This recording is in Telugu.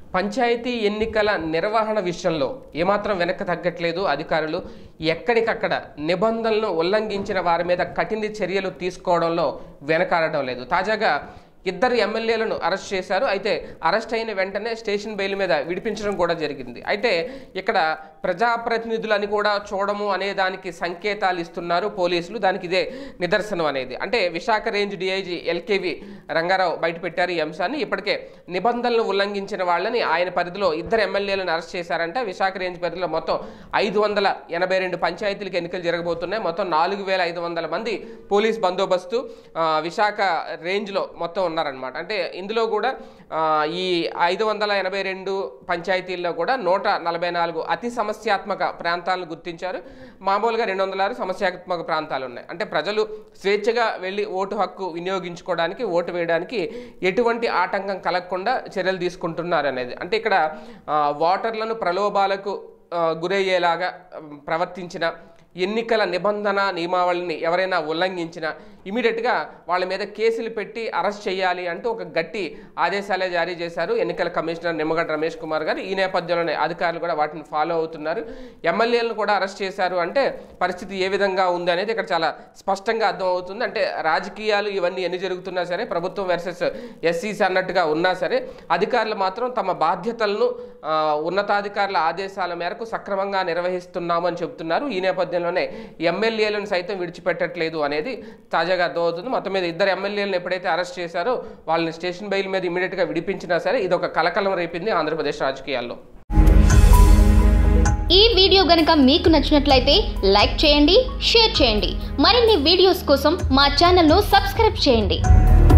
పంచాయతీ ఎన్నికల నిర్వహణ విషయంలో ఏమాత్రం వెనక్కి తగ్గట్లేదు అధికారులు ఎక్కడికక్కడ నిబంధనలను ఉల్లంఘించిన వారి మీద కఠిన చర్యలు తీసుకోవడంలో వెనకాడడం లేదు తాజాగా ఇద్దరు ఎమ్మెల్యేలను అరెస్ట్ చేశారు అయితే అరెస్ట్ అయిన వెంటనే స్టేషన్ బెయిల్ మీద విడిపించడం కూడా జరిగింది అయితే ఇక్కడ ప్రజాప్రతినిధులని కూడా చూడము అనే దానికి సంకేతాలు ఇస్తున్నారు పోలీసులు దానికి ఇదే నిదర్శనం అనేది అంటే Visakha range DIG LKV Rangarao బయటపెట్టారు ఈ అంశాన్ని ఇప్పటికే నిబంధనలు ఉల్లంఘించిన వాళ్ళని ఆయన పరిధిలో ఇద్దరు ఎమ్మెల్యేలను అరెస్ట్ చేశారంటే విశాఖ రేంజ్ పరిధిలో మొత్తం ఐదు వందల ఎనభై రెండు పంచాయతీలకు ఎన్నికలు జరగబోతున్నాయి మొత్తం నాలుగు వేల ఐదు వందల మంది పోలీస్ బందోబస్తు ఆ, విశాఖ రేంజ్లో మొత్తం ఉన్నారనమాట అంటే ఇందులో కూడా ఆ, ఈ ఐదు వందల ఎనభై రెండు పంచాయతీల్లో కూడా నూట నలభై నాలుగు అతి సమస్యాత్మక ప్రాంతాలను గుర్తించారు మామూలుగా రెండు వందల ఆరు సమస్యాత్మక ప్రాంతాలు ఉన్నాయి అంటే ప్రజలు స్వేచ్ఛగా వెళ్ళి ఓటు హక్కు వినియోగించుకోవడానికి ఓటు వేయడానికి ఎటువంటి ఆటంకం కలగకుండా చర్యలు తీసుకుంటున్నారు అనేది అంటే ఇక్కడ ఆ, ఓటర్లను ప్రలోభాలకు ఆ, గురయ్యేలాగా ఆ, ప్రవర్తించిన ఎన్నికల నిబంధన నియమావళిని ఎవరైనా ఉల్లంఘించినా ఇమీడియట్గా వాళ్ళ మీద కేసులు పెట్టి అరెస్ట్ చేయాలి అంటూ ఒక గట్టి ఆదేశాలే జారీ చేశారు ఎన్నికల కమిషనర్ నిమ్మగడ్డ రమేష్ కుమార్ గారు ఈ నేపథ్యంలోనే అధికారులు కూడా వాటిని ఫాలో అవుతున్నారు ఎమ్మెల్యేలను కూడా అరెస్ట్ చేశారు అంటే పరిస్థితి ఏ విధంగా ఉంది అనేది ఇక్కడ చాలా స్పష్టంగా అర్థమవుతుంది అంటే రాజకీయాలు ఇవన్నీ ఎన్ని జరుగుతున్నా సరే ప్రభుత్వం వర్సెస్ ఎస్సీసీ అన్నట్టుగా ఉన్నా సరే అధికారులు మాత్రం తమ బాధ్యతలను ఆ, ఉన్నతాధికారుల ఆదేశాల మేరకు సక్రమంగా నిర్వహిస్తున్నామని చెబుతున్నారు ఈ నేపథ్యంలోనే ఎమ్మెల్యేలను సైతం విడిచిపెట్టట్లేదు అనేది తాజాగా అర్థమవుతుంది మొత్తం మీద ఇద్దరు ఎమ్మెల్యేలను ఎప్పుడైతే అరెస్ట్ చేశారో వాళ్ళని స్టేషన్ బెయిల్ మీద ఇమీడియట్గా విడిపించినా సరే ఇది ఒక కలకలం రేపింది ఆంధ్రప్రదేశ్ రాజకీయాల్లో ఈ వీడియో గనక మీకు నచ్చినట్లయితే లైక్ చేయండి షేర్ చేయండి మరిన్ని వీడియోస్ కోసం మా ఛానల్ను సబ్స్క్రైబ్ చేయండి